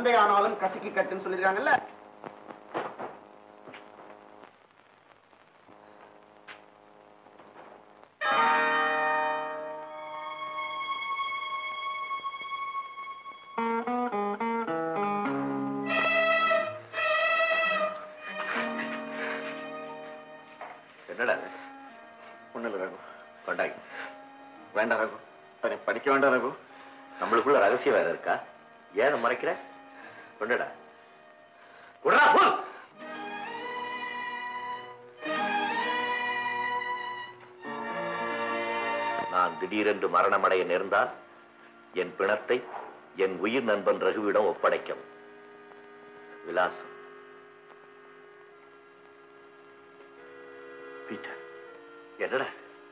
தந்தையானாலும் கசிக்கு கட்டுன்னு சொல்லிருக்காங்கல்ல என்னடா இது? ஒண்ணும் இல்ல ரகு கொண்டாங்க வேண்டாம் ரகு சரி படிக்க வேண்டாம் ரகு நம்மளுக்குள்ள ரகசியம் வேற இருக்கா ஏன் மறைக்கிற கொண்டுடா விட்றா, போ. நான் திடீரென்று மரணமடைய நேர்ந்தால் என் பிணத்தை என் உயிர் நண்பன் ரகுவிடம் ஒப்படைக்கவும் விலாசம் பீட்டர் என்னடா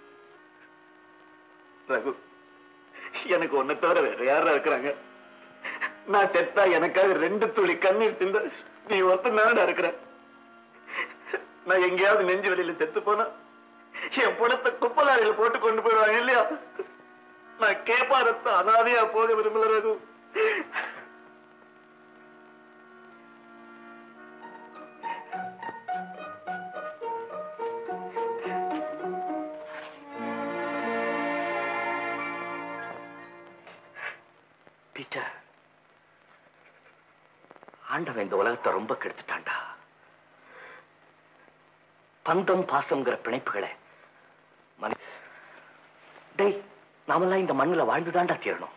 ரகு எனக்கு ஒன்ன தவிர வேற யாரா இருக்கிறாங்க நான் செத்தா எனக்காக ரெண்டு துளி கண்ணீர் சிந்த நீ ஒருத்தன் தானடா இருக்கிற நான் எங்கேயாவது நெஞ்சு வெளியில செத்து போனா என் பணத்தை குப்பலாரியில் போட்டு கொண்டு போயிடுவாங்க இல்லையா நான் கேப்பாரத்த அனாதையா போக விரும்பல ரகு பீட்டர் ஆண்டவன் இந்த உலகத்தை ரொம்ப கெடுத்துட்டான்டா பந்தம் பாசம்ங்கிற பிணைப்புகளை மனி- டேய் நாமெல்லாம் இந்த மண்ணுல வாழ்ந்துதான்டா தீரணும்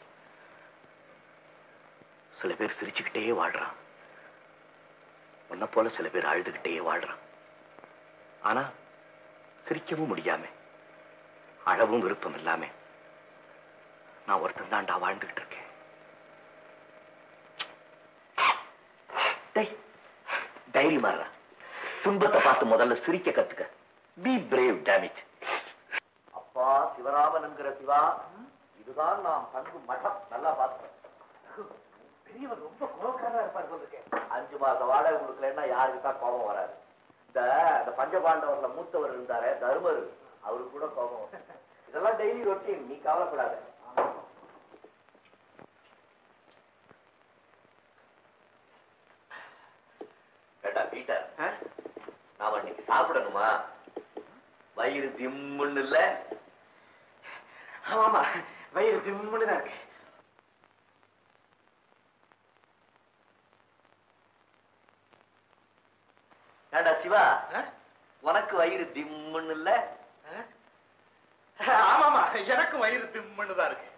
சில பேர் சிரிச்சுக்கிட்டே வாழ்றான் உன்னை போல சில பேர் அழுதுகிட்டே வாழ்றான் ஆனா சிரிக்கவும் முடியாம அழவும் விருப்பம் இல்லாம நான் ஒருத்தன் தான்டா வாழ்ந்துகிட்டு இருக்கேன் டேய், டைரி மாறா துன்பத்தை பார்த்து முதல்ல சிரிக்க கத்துக்க பி பிரேவ் டேமிட் அப்பா சிவராமன் என்கிற சிவா இதுதான் நாம் தங்கும் மഠம் நல்லா பார்த்து பெரியவர் ரொம்ப கோபக்காரா இருப்பார் போலிருக்கேன் அஞ்சு மாசம் வாடகை கொடுக்கலன்னா யாருக்கு தான் கோபம் வராது இந்த அந்த பஞ்சபாண்டவர்ல மூத்தவர் இருந்தாரே தர்மர் அவருக்கு கூட கோபம் வரும். இதெல்லாம் டெய்லி ரொட்டீன் நீ கவலைப்படாத கேட்டா பீட்டர் நாம இன்னைக்கு சாப்பிடணுமா வயிறு திம்முன்னு இல்ல ஆமாமா வயிறு திம்முன்னு தான் இருக்கு ஏண்டா சிவா உனக்கு வயிறு திம்முன்னு இல்ல ஆமாமா எனக்கும் வயிறு திம்முன்னு தான் இருக்கு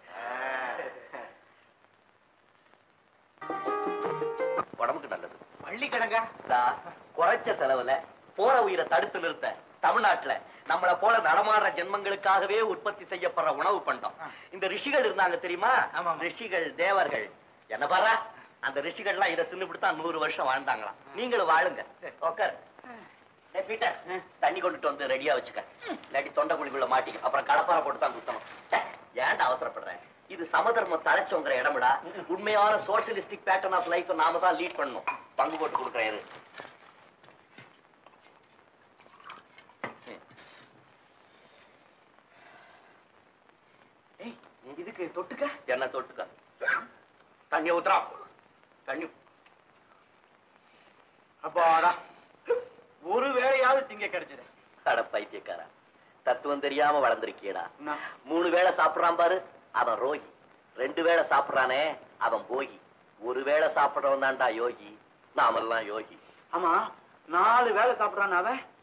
உடம்புக்கு நல்லது பள்ளி கிடங்க டா, குறைச்ச செலவுல போற உயிரை தடுத்து நிறுத்த தமிழ்நாட்டுல நம்மள போல நடமாடுற ஜென்மங்களுக்காகவே உற்பத்தி செய்யப்படுற உணவு பண்டம் இந்த ரிஷிகள் இருந்தாங்க தெரியுமா ஆமாம். ரிஷிகள் தேவர்கள் என்ன பாரா அந்த ரிஷிகள்லாம் இதை தின்னுபிட்டு தான் நூறு வருஷம் வாழ்ந்தாங்களாம் நீங்களும் வாழுங்க உக்கார் ஏய், பீட்டர் தண்ணி கொண்டுட்டு வந்து ரெடியா வச்சுக்க இல்லாட்டி தொண்டை குழிக்குள்ள மாட்டிக்க அப்புறம் கடப்பாரை போட்டு தான் குத்தணும் ச்சே, ஏன்டா அவசரப்படுறேன் இது சமதர்மம் தலைச்சோங்கிற இடம்டா உண்மையான சோசியலிஸ்டிக் பேட்டர்ன் ஆஃப் லைஃப் நாம தான் லீட் பண்ணணும் பங்கு போட்டு கொடுக்குறேன் இரு. ஏய், இதுக்கு தொட்டுக்க என்ன தொட்டுக்க தண்ணி ஊத்துறா தண்ணி அப்பாடா ஒரு வேளையாவது திங்க கிடைச்சது அட பைத்தியக்காரா தத்துவம் தெரியாம வளர்ந்திருக்கியடா என்ன? மூணு வேளை சாப்பிடுறான் பாரு அவன் ரோகி ரெண்டு வேளை சாப்பிடுறானே அவன் போகி ஒரு வேளை சாப்பிடுறவன் தான்டா யோகி நாமெல்லாம் யோகி ஆமா நாலு வேளை சாப்பிடுறான் அவன்